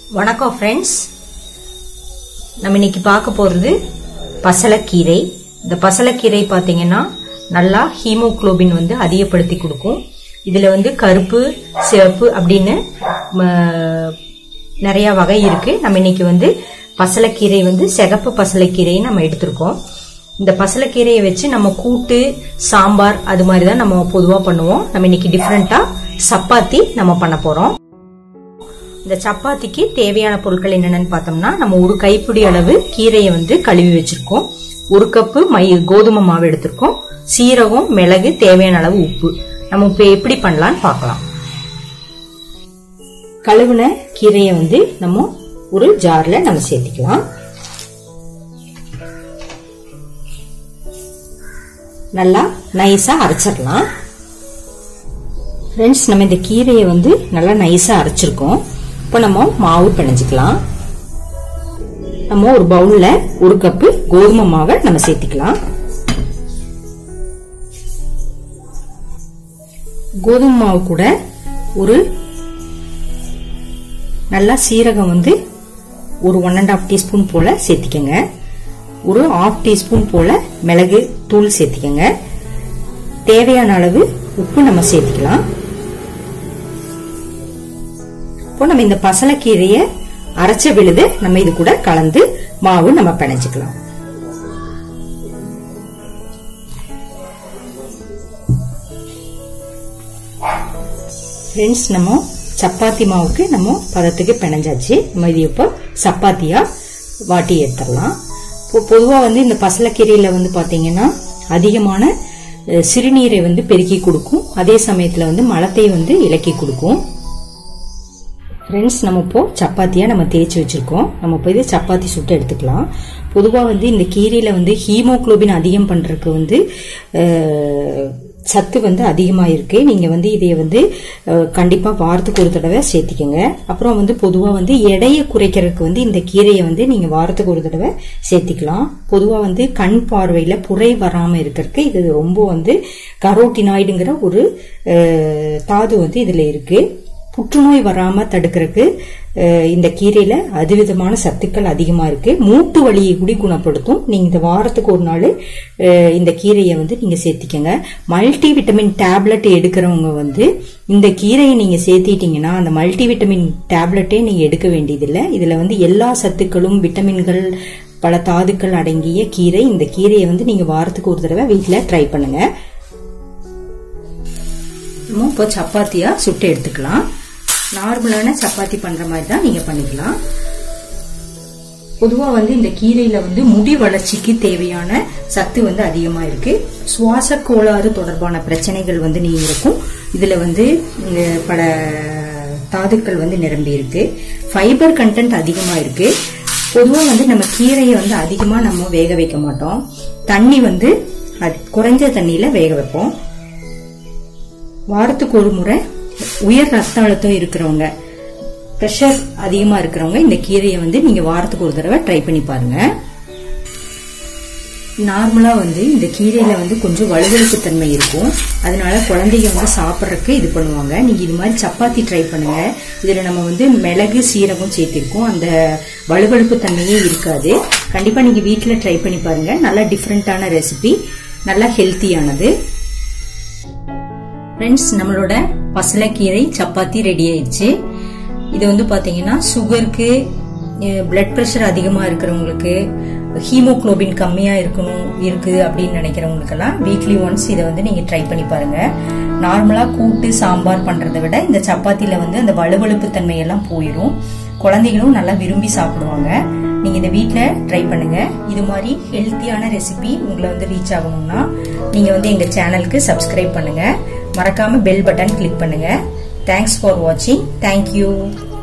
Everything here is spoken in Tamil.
வணக்கம் ஃப்ரெண்ட்ஸ் நம்ம இன்னைக்கு பார்க்க போகிறது பசலைக்கீரை இந்த பசலைக்கீரை பார்த்தீங்கன்னா நல்லா ஹீமோகுளோபின் வந்து அதிகப்படுத்தி கொடுக்கும் இதில் வந்து கருப்பு சிவப்பு அப்படின்னு ம, நிறைய வகை இருக்கு நம்ம இன்னைக்கு வந்து பசலைக்கீரை வந்து சிகப்பு பசலைக்கீரையை நம்ம எடுத்திருக்கோம் இந்த பசலைக்கீரையை வச்சு நம்ம கூட்டு சாம்பார் அது மாதிரி தான் நம்ம பொதுவாக பண்ணுவோம் நம்ம இன்னைக்கு டிஃப்ரெண்ட்டாக சப்பாத்தி நம்ம பண்ண போகிறோம் இந்த சப்பாத்திக்கு தேவையான பொருட்கள் என்னென்னு பார்த்தோம்னா நம்ம ஒரு கைப்பிடி அளவு கீரையை வந்து கழுவி வச்சிருக்கோம் ஒரு கப்பு மை கோதுமை மாவு எடுத்திருக்கோம் சீரகம் மிளகு தேவையான அளவு உப்பு நம்ம இப்போ எப்படி பண்ணலாம்னு பார்க்கலாம் கழுவுன கீரையை வந்து நம்ம ஒரு ஜார்ல நம்ம சேர்த்துக்கலாம் நல்லா நைஸா அரைச்சிடலாம் ஃப்ரெண்ட்ஸ் நம்ம இந்த கீரையை வந்து நல்லா நைஸா அரைச்சிருக்கோம் இப்போ நம்ம மாவு பிணைஞ்சிக்கலாம் நம்ம ஒரு பவுல்ல ஒரு கப்பு கோதுமை மாவை நம்ம சேர்த்துக்கலாம் கோதுமை மாவு கூட ஒரு நல்லா சீரகம் வந்து ஒரு ஒன் அண்ட் ஆஃப் டீஸ்பூன் போல சேர்த்திக்கங்க ஒரு ஆஃப் டீஸ்பூன் போல மிளகு தூள் சேர்த்திக்கங்க தேவையான அளவு உப்பு நம்ம சேர்த்துக்கலாம் இப்போ நம்ம இந்த பசலைக்கீரையை அரைச்ச விழுது நம்ம இது கூட கலந்து மாவு நம்ம பிணைஞ்சுக்கலாம் ஃப்ரெண்ட்ஸ் நம்ம சப்பாத்தி மாவுக்கு நம்ம பதத்துக்கு பிணைஞ்சாச்சு நம்ம இது இப்போ சப்பாத்தியா வாட்டி எடுத்துடலாம் இப்போ பொதுவாக வந்து இந்த பசலைக்கீரையில் வந்து பார்த்தீங்கன்னா அதிகமான அஹ், சிறுநீரை வந்து பெருக்கி கொடுக்கும் அதே சமயத்தில் வந்து மலத்தை வந்து இலக்கி கொடுக்கும் ஃப்ரெண்ட்ஸ் நம்ம இப்போ சப்பாத்தியா நம்ம தேய்ச்சி வச்சிருக்கோம் நம்ம இப்போ இது சப்பாத்தி சுட்டு எடுத்துக்கலாம் பொதுவாக வந்து இந்த கீரையில வந்து ஹீமோகுளோபின் அதிகம் பண்றதுக்கு வந்து அஹ், சத்து வந்து அதிகமாக இருக்கு நீங்க வந்து இதை வந்து அஹ், கண்டிப்பா வாரத்துக்கு ஒரு தடவை சேர்த்திக்கங்க அப்புறம் வந்து பொதுவாக வந்து எடையை குறைக்கிறதுக்கு வந்து இந்த கீரையை வந்து நீங்க வாரத்துக்கு ஒரு தடவை சேர்த்திக்கலாம் பொதுவாக வந்து கண் பார்வையில புரை வராம இருக்கிறதுக்கு இது ரொம்ப வந்து கரோட்டினாய்டுங்கிற ஒரு அஹ், தாது வந்து இதுல இருக்கு புற்றுநோய் வராம தடுக்கிறதுக்கு அஹ், இந்த கீரையில அதுவிதமான சத்துக்கள் அதிகமா இருக்கு மூட்டு வலியை கூட குணப்படுத்தும் நீங்க இந்த வாரத்துக்கு ஒரு நாள் அஹ், இந்த கீரையை வந்து நீங்க சேர்த்திக்கங்க மல்டி விட்டமின் டேப்லெட் எடுக்கிறவங்க வந்து இந்த கீரையை நீங்க சேர்த்திட்டீங்கன்னா அந்த மல்டி விட்டமின் டேப்லெட்டே நீங்க எடுக்க வேண்டியதில்லை இதுல வந்து எல்லா சத்துக்களும் விட்டமின்கள் பல தாதுக்கள் அடங்கிய கீரை இந்த கீரையை வந்து நீங்க வாரத்துக்கு ஒரு தடவை வீட்டில் ட்ரை பண்ணுங்க நம்ம இப்போ சப்பாத்தியா சுட்டு எடுத்துக்கலாம் நார்மலான சப்பாத்தி பண்ற மாதிரி தான் நீங்க பண்ணிக்கலாம் பொதுவா வந்து இந்த கீரையில வந்து முடி வளர்ச்சிக்கு தேவையான சத்து வந்து அதிகமா இருக்கு சுவாச கோளாறு தொடர்பான பிரச்சனைகள் வந்து நீங்க இருக்கும் இதுல வந்து அஹ், பல தாதுக்கள் வந்து நிரம்பி இருக்கு ஃபைபர் கண்டென்ட் அதிகமா இருக்கு பொதுவா வந்து நம்ம கீரையை வந்து அதிகமா நம்ம வேக வைக்க மாட்டோம் தண்ணி வந்து அது- குறைஞ்ச தண்ணியில வேக வைப்போம் வாரத்துக்கு ஒரு முறை உயர் ரத்த அழுத்தம் இருக்கிறவங்க ப்ரெஷர் அதிகமா இருக்கிறவங்க இந்த கீரையை வந்து நீங்க வாரத்துக்கு ஒரு தடவை ட்ரை பண்ணி பாருங்க நார்மலா வந்து இந்த கீரையில வந்து கொஞ்சம் வலுவழுப்பு தன்மை இருக்கும் அதனால குழந்தைங்க வந்து சாப்பிட்றதுக்கு இது பண்ணுவாங்க நீங்க இது மாதிரி சப்பாத்தி ட்ரை பண்ணுங்க இதுல நம்ம வந்து மிளகு சீரகம் சேர்த்திருக்கோம் அந்த வலுவழுப்பு தன்மையே இருக்காது கண்டிப்பா நீங்க வீட்ல ட்ரை பண்ணி பாருங்க நல்லா டிஃப்ரெண்டான ரெசிபி நல்லா ஹெல்த்தியானது ஃப்ரெண்ட்ஸ் நம்மளோட பசலைக்கீரை சப்பாத்தி ரெடி ஆயிடுச்சு இது வந்து பாத்தீங்கன்னா சுகருக்கு பிளட் பிரஷர் அதிகமா இருக்கிறவங்களுக்கு ஹீமோகுளோபின் கம்மியா இருக்கணும் இருக்கு அப்படின்னு நினைக்கிறவங்களுக்கெல்லாம் வீக்லி ஒன்ஸ் இதை வந்து நீங்க ட்ரை பண்ணி பாருங்க நார்மலா கூட்டு சாம்பார் பண்றதை விட இந்த சப்பாத்தில வந்து அந்த வலுவழுப்பு தன்மை எல்லாம் போயிடும் குழந்தைகளும் நல்லா விரும்பி சாப்பிடுவாங்க நீங்க இந்த வீட்ல ட்ரை பண்ணுங்க இது மாதிரி ஹெல்த்தியான ரெசிபி உங்களை வந்து ரீச் ஆகணும்னா நீங்க வந்து எங்க சேனலுக்கு சப்ஸ்கிரைப் பண்ணுங்க மறக்காம பெல் பட்டன் கிளிக் பண்ணுங்க தேங்க்ஸ் ஃபார் வாட்சிங் தேங்க்யூ